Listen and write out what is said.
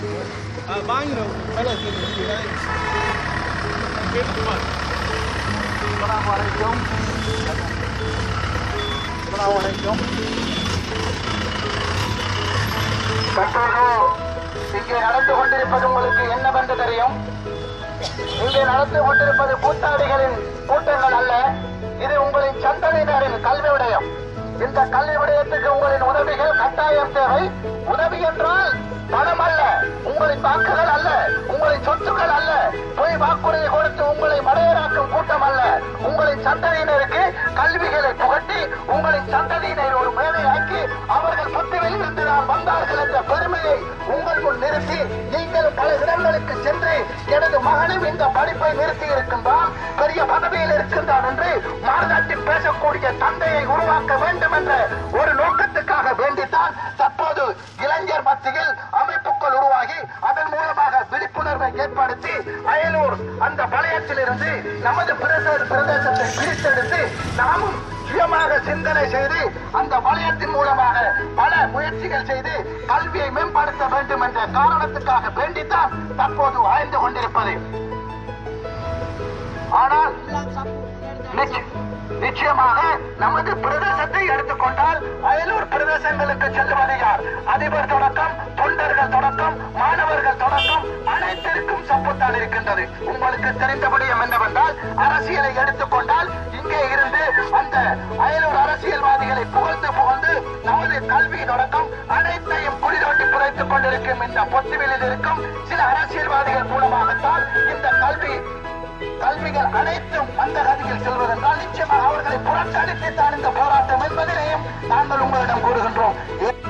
வாங்கினோம் அஸ்ஸலாமு அலைக்கும் அஸ்ஸலாமு அலைக்கும் தற்போது இங்கே நடந்து கொண்டிருப்பது உங்களுக்கு என்னவென்று தெரியும் இங்கே நடந்து கொண்டிருப்பது கூத்தாடிகளின் கூட்டங்கள் அல்ல இது உங்களின் சந்ததியினரின் கல்வி விடயம் இந்த கல்வி விடயத்துக்கு உங்களின் உதவிகள் கட்டாயம் தேவை உதவி என்றால் பணம் அல்ல உங்களின் வாக்குகள் அல்ல உங்களின் சொத்துக்கள் அல்ல பொய் வாக்குறுதி கொடுத்து உங்களை மடையராக்கும் கூட்டம் அல்ல உங்களின் சந்ததியினருக்கு கல்விகளை புகட்டி உங்களின் சந்ததியினர் ஒரு மேலையாக்கி அவர்கள் புத்திவில் இருந்து நான் வந்தார்கள் என்ற பெருமையை உங்கள் முன் நிறுத்தி நீங்கள் பல இடங்களுக்கு சென்று எனது மகனும் இந்த படிப்பை நிறுத்தி இருக்கின்றான் பெரிய பதவியில் இருக்கின்றான் என்று மாறுதாட்டி பேசக்கூடிய தந்தையை உருவாக்க வேண்டும் என்ற ஒரு நோக்கத்துக்காக வேண்டித்தான் தற்போது இளைஞர் மத்தியில் அமைப்புகள் உருவாகி அதன் மூலமாக விழிப்புணர்வை ஏற்படுத்தி அயலூர் அந்த வலயத்திலிருந்து நமது பிரதேச பிரதேசத்தை பிரித்தெடுத்து நாமும் சுயமாக சிந்தனை செய்து அந்த வலயத்தின் மூலமாக பல முயற்சிகள் செய்து கல்வியை மேம்படுத்த வேண்டும் என்ற காரணத்துக்காக வேண்டித்தான் தற்போது ஆய்ந்து கொண்டிருப்பது ஆனால் நிச்ச- நிச்சயமாக நமது பிரதேசத்தை எடுத்துக்கொண்டால் அயலூர் பிரதேசங்களுக்கு செல்வது யார் அதிபர் தொடக்கம் தொண்டர்கள் தொடக்கம் மாணவர்கள் தொடக்கம் அனைத்திற்கும் சப்போத்தான் இருக்கின்றது உங்களுக்கு தெரிந்தபடியும் என்னவென்றால் அரசியலை எடுத்துக்கொண்டால் இங்கே இருந்து அந்த அயலூர் அரசியல்வாதிகளை புகழ்ந்து புகழ்ந்து நமது கல்வி தொடக்கம் அனைத்தையும் குடிதோட்டி புதைத்துக் கொண்டிருக்கும் இந்த பொத்துவிலில் இருக்கும் சில அரசியல்வாதிகள் மூலமாகத்தான் இந்த கல்வி கல்விகள் அனைத்தும் அந்த கதியில் செல்வதென்றால் நிச்சயமாக அவர்களை புறக்கணித்து தான் இந்த போராட்டம் என்பதனையும் நாங்கள் உங்களிடம் கூறுகின்றோம்